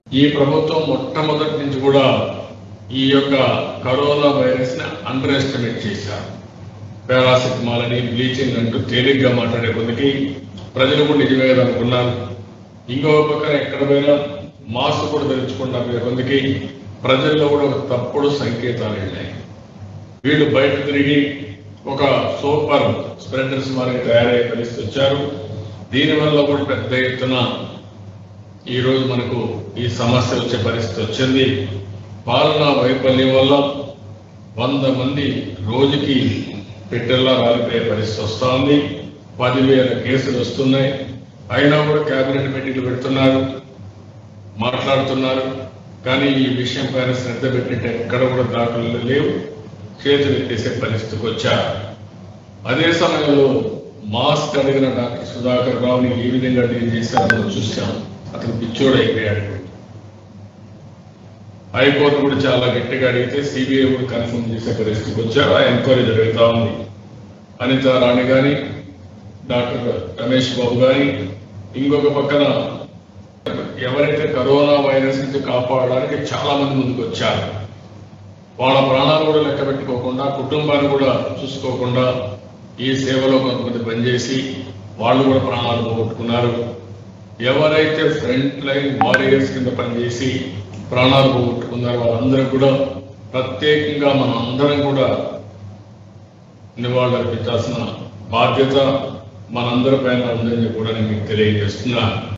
ఈ ప్రభుత్వం మొట్టమొదటి నుంచి కూడా ఈ యొక్క కరోనా వైరస్ ని అండర్ ఎస్టిమేట్ చేశారు పారాసిటమాల్ అని బ్లీచింగ్ అంటూ తేలిగ్గా మాట్లాడే కొద్దికి ప్రజలు కూడా నిజమే కదా అనుకున్నారు ఇంకో పక్కన ఎక్కడ పోయినా మాస్క్ కూడా ధరించకుండా పోయే కొద్దికి ప్రజల్లో కూడా ఒక తప్పుడు సంకేతాలు వెళ్ళాయి వీళ్ళు బయట తిరిగి ఒక సూపర్ స్ప్రెడర్స్ మాదిరి తయారయ్యే పరిస్థితి వచ్చారు దీనివల్ల కూడా పెద్ద ఎత్తున ఈ రోజు మనకు ఈ సమస్య వచ్చే పరిస్థితి వచ్చింది పాలనా వైఫల్యం వల్ల వంద మంది రోజుకి పెట్టెల్లా రాలిపోయే పరిస్థితి వస్తా ఉంది పదివేల కేసులు వస్తున్నాయి అయినా కూడా కేబినెట్ మీటింగ్లు పెడుతున్నారు మాట్లాడుతున్నారు కానీ ఈ విషయం పైన శ్రద్ధ పెట్టినట్టు ఎక్కడ కూడా దాఖలు లేవు చేతులు ఎత్తేసే పరిస్థితికి వచ్చారు అదే సమయంలో మాస్క్ అడిగిన డాక్టర్ సుధాకర్ రావుని ఏ విధంగా డీల్ చేశారో మనం చూసాం అతను పిచ్చోడు అయిపోయాడు హైకోర్టు కూడా చాలా గట్టిగా అడిగితే సిబిఐ కూడా కన్ఫర్మ్ చేసే పరిస్థితికి వచ్చారు ఆ ఎంక్వైరీ జరుగుతా ఉంది అనిత రాణి గాని డాక్టర్ రమేష్ బాబు గాని ఇంకొక పక్కన ఎవరైతే కరోనా వైరస్ నుంచి కాపాడడానికి చాలా మంది ముందుకు వచ్చారు వాళ్ళ ప్రాణాలు కూడా లెక్క పెట్టుకోకుండా కుటుంబాన్ని కూడా చూసుకోకుండా ఈ సేవలో కొంతమంది పనిచేసి వాళ్ళు కూడా ప్రాణాలు పోగొట్టుకున్నారు ఎవరైతే ఫ్రంట్ లైన్ వారియర్స్ కింద పనిచేసి ప్రాణాలు పోగొట్టుకున్నారో వాళ్ళందరూ కూడా ప్రత్యేకంగా మనం అందరం కూడా నివాళులర్పించాల్సిన బాధ్యత మనందరి పైన ఉందని కూడా నేను మీకు తెలియజేస్తున్నా